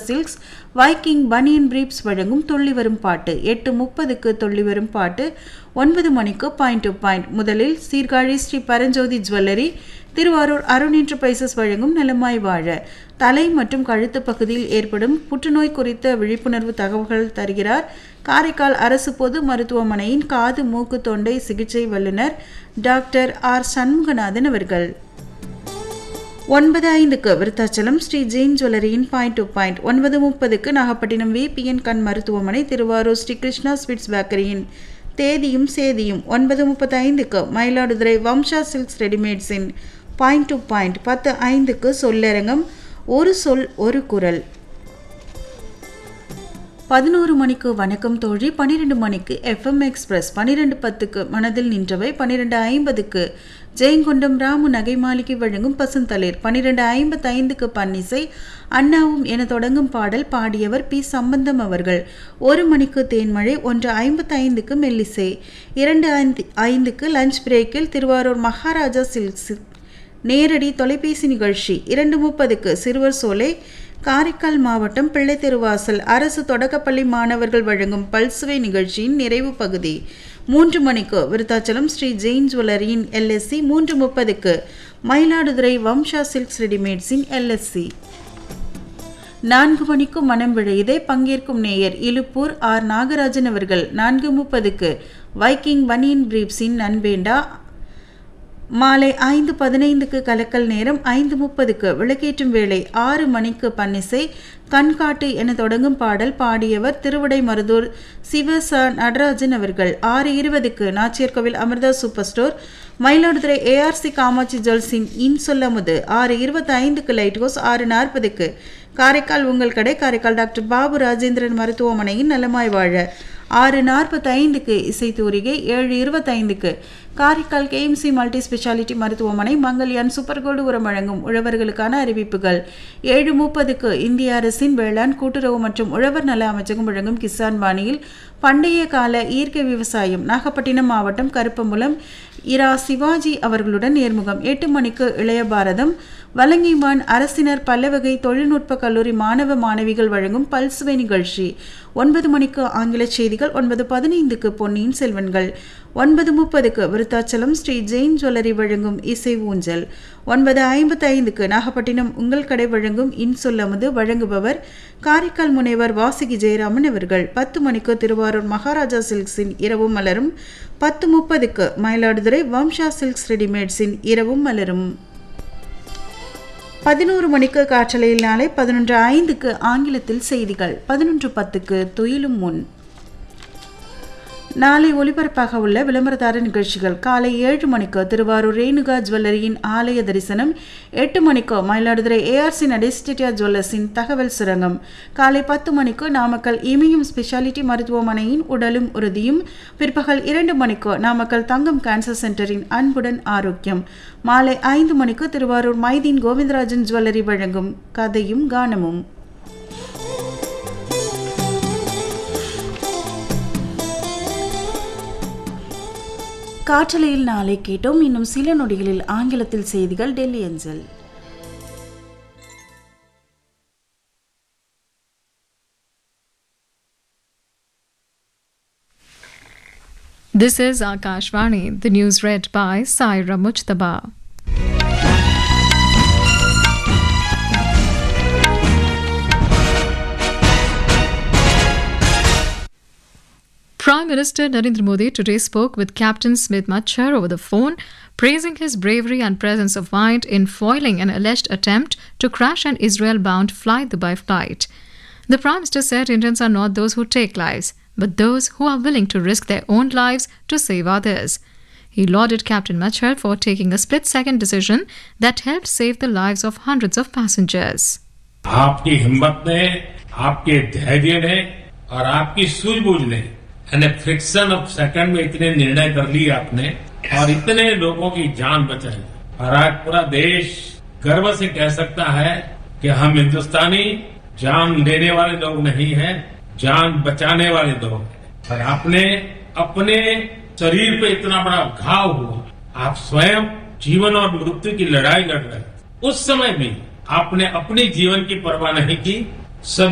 Silks Viking பனியன் briefs வழங்கும் துள்ளி வரும் பாட்டு எட்டு முப்பதுக்கு துள்ளி வரும் பாட்டு ஒன்பது மணிக்கு பாயிண்ட் டு பாயிண்ட் முதலில் சீர்காழி ஸ்ரீ பரஞ்சோதி ஜுவல்லரி திருவாரூர் அருண் என்டர்பிரைசஸ் வழங்கும் நலமாய் வாழ தலை மற்றும் கழுத்து பகுதியில் ஏற்படும் புற்றுநோய் குறித்த விழிப்புணர்வு தகவல்கள் தருகிறார் காரைக்கால் அரசு பொது மருத்துவமனையின் காது மூக்கு தொண்டை சிகிச்சை வல்லுநர் டாக்டர் ஆர் சண்முகநாதன் அவர்கள் ஒன்பது ஐந்துக்கு விருத்தாச்சலம் ஸ்ரீ ஜெயின் ஜுவல்லரியின் பாயிண்ட் டு பாயிண்ட் ஒன்பது முப்பதுக்கு நாகப்பட்டினம் விபிஎன் கண் மருத்துவமனை திருவாரூர் ஸ்ரீ கிருஷ்ணா ஸ்வீட்ஸ் பேக்கரியின் தேதியும் சேதியும் ஒன்பது முப்பத்தி ஐந்துக்கு மயிலாடுதுறை வம்சா சில்க்ஸ் ரெடிமேட்ஸின் பாயிண்ட் டு பாயிண்ட் பத்து ஐந்துக்கு சொல்லரங்கம் ஒரு சொல் ஒரு குரல் பதினோரு மணிக்கு வணக்கம் தோழி பன்னிரெண்டு மணிக்கு எஃப்எம் எக்ஸ்பிரஸ் பன்னிரெண்டு பத்துக்கு மனதில் நின்றவை பன்னிரெண்டு ஐம்பதுக்கு ஜெயங்கொண்டம் ராமு நகை மாளிகை வழங்கும் பசுந்தளிர் பன்னிரெண்டு ஐம்பத்தி ஐந்துக்கு பன்னிசை அண்ணாவும் என தொடங்கும் பாடல் பாடியவர் பி சம்பந்தம் அவர்கள் ஒரு மணிக்கு தேன்மழை ஒன்று ஐம்பத்தி ஐந்துக்கு மெல்லிசை இரண்டு ஐந்து ஐந்துக்கு லஞ்ச் பிரேக்கில் திருவாரூர் மகாராஜா சில்க்ஸ் நேரடி தொலைபேசி நிகழ்ச்சி இரண்டு முப்பதுக்கு சிறுவர் சோலை காரைக்கால் மாவட்டம் பிள்ளைத்தெருவாசல் அரசு தொடக்கப்பள்ளி மாணவர்கள் வழங்கும் பல்சுவை நிகழ்ச்சியின் நிறைவு பகுதி மூன்று மணிக்கு விருத்தாச்சலம் ஸ்ரீ ஜெயின் ஜுவல்லரியின் எல்எஸ்சி மூன்று முப்பதுக்கு மயிலாடுதுறை வம்சா சில்க்ஸ் ரெடிமேட்ஸின் எல்எஸ்சி நான்கு மணிக்கு மனம் விழையதே பங்கேற்கும் நேயர் இலுப்பூர் ஆர் நாகராஜன் அவர்கள் நான்கு முப்பதுக்கு வைக்கிங் பனியன் பிரீப்ஸின் நண்பேண்டா மாலை ஐந்து பதினைந்துக்கு கலக்கல் நேரம் ஐந்து முப்பதுக்கு விளக்கேற்றும் வேளை ஆறு மணிக்கு பன்னிசை கண்காட்டு என தொடங்கும் பாடல் பாடியவர் திருவிடை மருதூர் சிவ ச நடராஜன் அவர்கள் ஆறு இருபதுக்கு Nachiyarkovil Amirtha super store Mayiladuthurai ARC Kamatchi ஜுவல்ஸின் இன் சொல்லமுது ஆறு இருபத்தி ஐந்துக்கு லைட் ஹவுஸ் ஆறு நாற்பதுக்கு காரைக்கால் உங்கள் கடை காரைக்கால் டாக்டர் பாபு ராஜேந்திரன் மருத்துவமனையின் நலமாய் வாழ ஆறு நாற்பத்தைந்துக்கு இசைத்தூரிகை ஏழு இருபத்தைந்துக்கு காரைக்கால் கேஎம்சி மல்டி ஸ்பெஷாலிட்டி மருத்துவமனை மங்கல்யான் சூப்பர் கோல்டு உரம் வழங்கும் உழவர்களுக்கான அறிவிப்புகள் ஏழு முப்பதுக்கு இந்திய அரசின் வேளாண் கூட்டுறவு மற்றும் உழவர் நல அமைச்சகம் வழங்கும் கிசான் வாணியில் பண்டைய கால இயற்கை விவசாயம் நாகப்பட்டினம் மாவட்டம் கருப்பம்புலம் இரா சிவாஜி அவர்களுடன் நேர்முகம் எட்டு மணிக்கு இளைய பாரதம் வலங்கிமான் அரசினர் பல்லவகை தொழில்நுட்ப கல்லூரி மாணவ மாணவிகள் வழங்கும் பல்சுவை நிகழ்ச்சி ஒன்பது மணிக்கு ஆங்கில செய்திகள் ஒன்பது பதினைந்துக்கு பொன்னியின் செல்வன்கள் ஒன்பது முப்பதுக்கு விருத்தாச்சலம் ஸ்ரீ ஜெயின் ஜுவல்லரி வழங்கும் இசை ஊஞ்சல் ஒன்பது ஐம்பத்தி ஐந்துக்கு நாகப்பட்டினம் உங்கள் கடை வழங்கும் இன்சொல்லமுது வழங்குபவர் காரைக்கால் முனைவர் வாசுகி ஜெயராமன் அவர்கள் பத்து மணிக்கு திருவாரூர் மகாராஜா சில்க்ஸின் இரவும் மலரும் பத்து முப்பதுக்கு மயிலாடுதுறை வம்சா சில்க்ஸ் ரெடிமேட்ஸின் இரவும் மலரும் பதினோரு மணிக்கு காற்றலையில் நாளை பதினொன்று ஐந்துக்கு ஆங்கிலத்தில் செய்திகள் பதினொன்று பத்துக்கு துயிலும் முன் நாளை ஒலிபரப்பாக உள்ள விளம்பரதார நிகழ்ச்சிகள் காலை ஏழு மணிக்கு திருவாரூர் ரேணுகா ஜுவல்லரியின் ஆலய தரிசனம் எட்டு மணிக்கு மயிலாடுதுறை ஏஆர்சி நடேஸ்டியா ஜுவல்லர்ஸின் தகவல் சுரங்கம் காலை பத்து மணிக்கு நாமக்கல் இமயம் ஸ்பெஷாலிட்டி மருத்துவமனையின் உடலும் உறுதியும் பிற்பகல் இரண்டு மணிக்கு நாமக்கல் தங்கம் கேன்சர் சென்டரின் அன்புடன் ஆரோக்கியம் மாலை ஐந்து மணிக்கு திருவாரூர் மைதீன் கோவிந்தராஜன் ஜுவல்லரி வழங்கும் கதையும் கானமும் காற்றலையில் நாளை கேட்டோம் இன்னும் சில நொடிகளில் ஆங்கிலத்தில் செய்திகள் டெல்லி அஞ்சல் This is Akashvani, the news read by Saira Mujtaba. Prime Minister Narendra Modi today spoke with Captain Smith Machar over the phone, praising his bravery and presence of mind in foiling an alleged attempt to crash an Israel bound Fly Dubai flight. The Prime Minister said Indians are not those who take lives, but those who are willing to risk their own lives to save others. He lauded Captain Machar for taking a split second decision that helped save the lives of hundreds of passengers. आपकी हिम्मत ने आपके धैर्य ने और आपकी सूझबूझ ने यानी फ्रिक्शन ऑफ सेकंड में इतने निर्णय कर लिए आपने और इतने लोगों की जान बचाई और आज पूरा देश गर्व से कह सकता है कि हम हिंदुस्तानी जान लेने वाले लोग नहीं हैं जान बचाने वाले लोग हैं और आपने अपने शरीर पे इतना बड़ा घाव हुआ आप स्वयं जीवन और मृत्यु की लड़ाई लड़ रहे थे। उस समय भी आपने अपने जीवन की परवाह नहीं की सभी